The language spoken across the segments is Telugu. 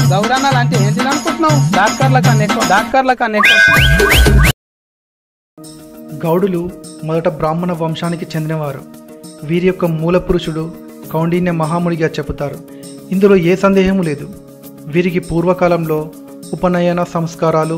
గౌరన్నాలు అంటే ఏంటి అనుకుంటున్నావు డాక్టర్ల కన్నా ఎక్కువ డాక్టర్ల కన్నా ఎక్కువ గౌడులు మొదట బ్రాహ్మణ వంశానికి చెందినవారు వీరి యొక్క మూల పురుషుడు కౌండిన్య మహామునిగా చెబుతారు ఇందులో ఏ సందేహము లేదు వీరికి పూర్వకాలంలో ఉపనయన సంస్కారాలు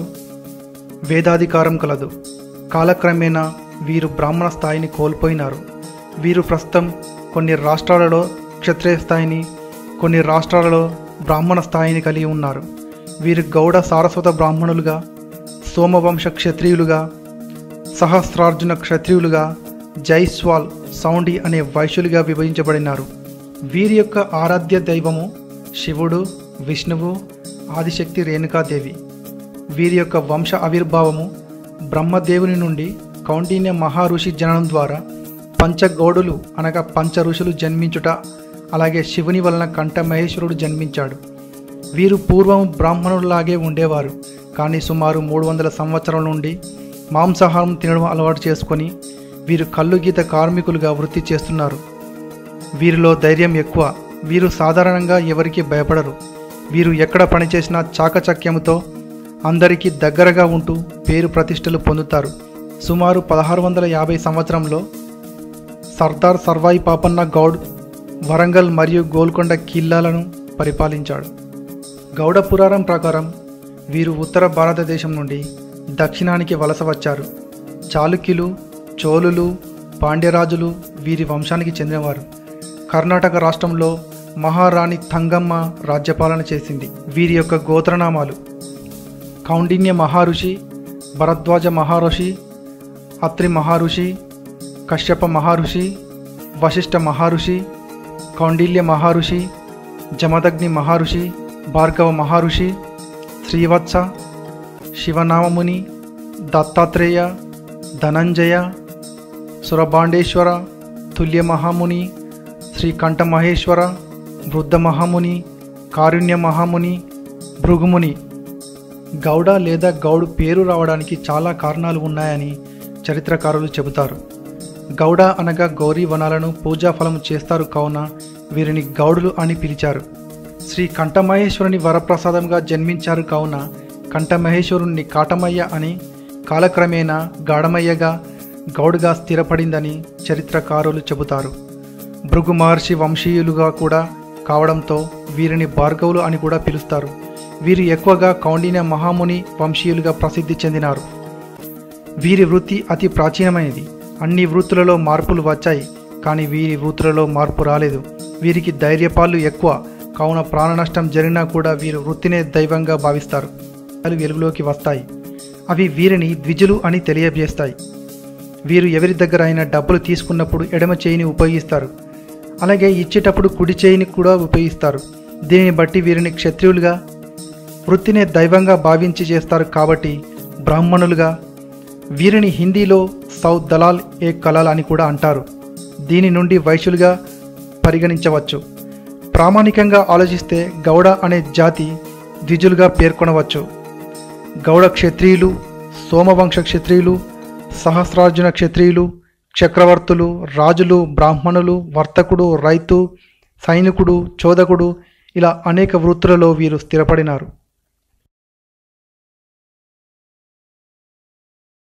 వేదాధికారం కలదు కాలక్రమేణా వీరు బ్రాహ్మణ స్థాయిని కోల్పోయినారు వీరు ప్రస్తుతం కొన్ని రాష్ట్రాలలో క్షత్రియ స్థాయిని కొన్ని రాష్ట్రాలలో బ్రాహ్మణ స్థాయిని కలిగి ఉన్నారు వీరు గౌడ సారస్వత బ్రాహ్మణులుగా సోమవంశ క్షత్రియులుగా సహస్రార్జున క్షత్రియులుగా జైస్వాల్ సౌండి అనే వైశ్యులుగా విభజించబడినారు వీరి యొక్క ఆరాధ్య దైవము శివుడు విష్ణువు ఆదిశక్తి రేణుకాదేవి వీరి యొక్క వంశ ఆవిర్భావము బ్రహ్మదేవుని నుండి కౌండిన్య మహారుషి జననం ద్వారా పంచగౌడులు అనగా పంచ ఋషులు జన్మించుట అలాగే శివుని వలన కంఠ మహేశ్వరుడు జన్మించాడు వీరు పూర్వం బ్రాహ్మణుల్లాగే ఉండేవారు కానీ సుమారు మూడు వందల సంవత్సరాల నుండి మాంసాహారం తినడం అలవాటు చేసుకొని వీరు కళ్ళు గీత కార్మికులుగా వృత్తి చేస్తున్నారు వీరిలో ధైర్యం ఎక్కువ వీరు సాధారణంగా ఎవరికి భయపడరు వీరు ఎక్కడ పనిచేసినా చాకచక్యంతో అందరికీ దగ్గరగా ఉంటూ పేరు ప్రతిష్టలు పొందుతారు సుమారు పదహారు వందల యాభై సంవత్సరంలో సర్దార్ సర్వాయి పాపన్న గౌడ్ వరంగల్ మరియు గోల్కొండ కిల్లాలను పరిపాలించాడు గౌడ పురాణం ప్రకారం వీరు ఉత్తర భారతదేశం నుండి దక్షిణానికి వలస వచ్చారు చాళుక్యులు చోళులు పాండ్యరాజులు వీరి వంశానికి చెందినవారు కర్ణాటక రాష్ట్రంలో మహారాణి తంగమ్మ రాజ్యపాలన చేసింది వీరి యొక్క గోత్రనామాలు కౌండిన్య మహారుషి భరద్వాజ మహారుషి అత్రి మహారుషి కశ్యప మహారుషి వశిష్ఠ మహారుషి కౌండిల్య మహారుషి జమదగ్ని మహారుషి భార్గవ మహారుషి శ్రీవత్స శివనామముని దత్తాత్రేయ ధనంజయ సురభాండేశ్వర తుల్య మహాముని శ్రీకంఠ మహేశ్వర వృద్ధ మహాముని కారుణ్య మహాముని భృగుముని గౌడ లేదా గౌడు పేరు రావడానికి చాలా కారణాలు ఉన్నాయని చరిత్రకారులు చెబుతారు గౌడ అనగా గౌరీ వనాలను పూజా ఫలము చేస్తారు కావున వీరిని గౌడులు అని పిలిచారు శ్రీ కంఠమహేశ్వరుని వరప్రసాదంగా జన్మించారు కావున కంఠమహేశ్వరుణ్ణి కాటమయ్య అని కాలక్రమేణా గాఢమయ్యగా గౌడుగా స్థిరపడిందని చరిత్రకారులు చెబుతారు భృగు మహర్షి వంశీయులుగా కూడా కావడంతో వీరిని భార్గవులు అని కూడా పిలుస్తారు వీరు ఎక్కువగా కౌండిన్య మహాముని వంశీయులుగా ప్రసిద్ధి చెందినారు వీరి వృత్తి అతి ప్రాచీనమైనది అన్ని వృత్తులలో మార్పులు వచ్చాయి కానీ వీరి వృత్తులలో మార్పు రాలేదు వీరికి ధైర్యపాలు ఎక్కువ కావున ప్రాణ నష్టం జరిగినా కూడా వీరు వృత్తినే దైవంగా భావిస్తారు అవి వెలుగులోకి వస్తాయి అవి వీరిని ద్విజులు అని తెలియజేస్తాయి వీరు ఎవరి దగ్గర అయినా డబ్బులు తీసుకున్నప్పుడు ఎడమ చేయిని ఉపయోగిస్తారు అలాగే ఇచ్చేటప్పుడు కుడి చేయిని కూడా ఉపయోగిస్తారు దీనిని బట్టి వీరిని క్షత్రియులుగా వృత్తినే దైవంగా భావించి చేస్తారు కాబట్టి బ్రాహ్మణులుగా వీరిని హిందీలో సౌత్ దలాల్ ఏ కలాల్ అని కూడా అంటారు దీని నుండి వైశ్యులుగా పరిగణించవచ్చు ప్రామాణికంగా ఆలోచిస్తే గౌడ అనే జాతి ద్విజులుగా పేర్కొనవచ్చు గౌడ క్షత్రియులు సోమవంశ క్షత్రియులు సహస్రార్జున క్షత్రియులు చక్రవర్తులు రాజులు బ్రాహ్మణులు వర్తకుడు రైతు సైనికుడు చోదకుడు ఇలా అనేక వృత్తులలో వీరు స్థిరపడినారు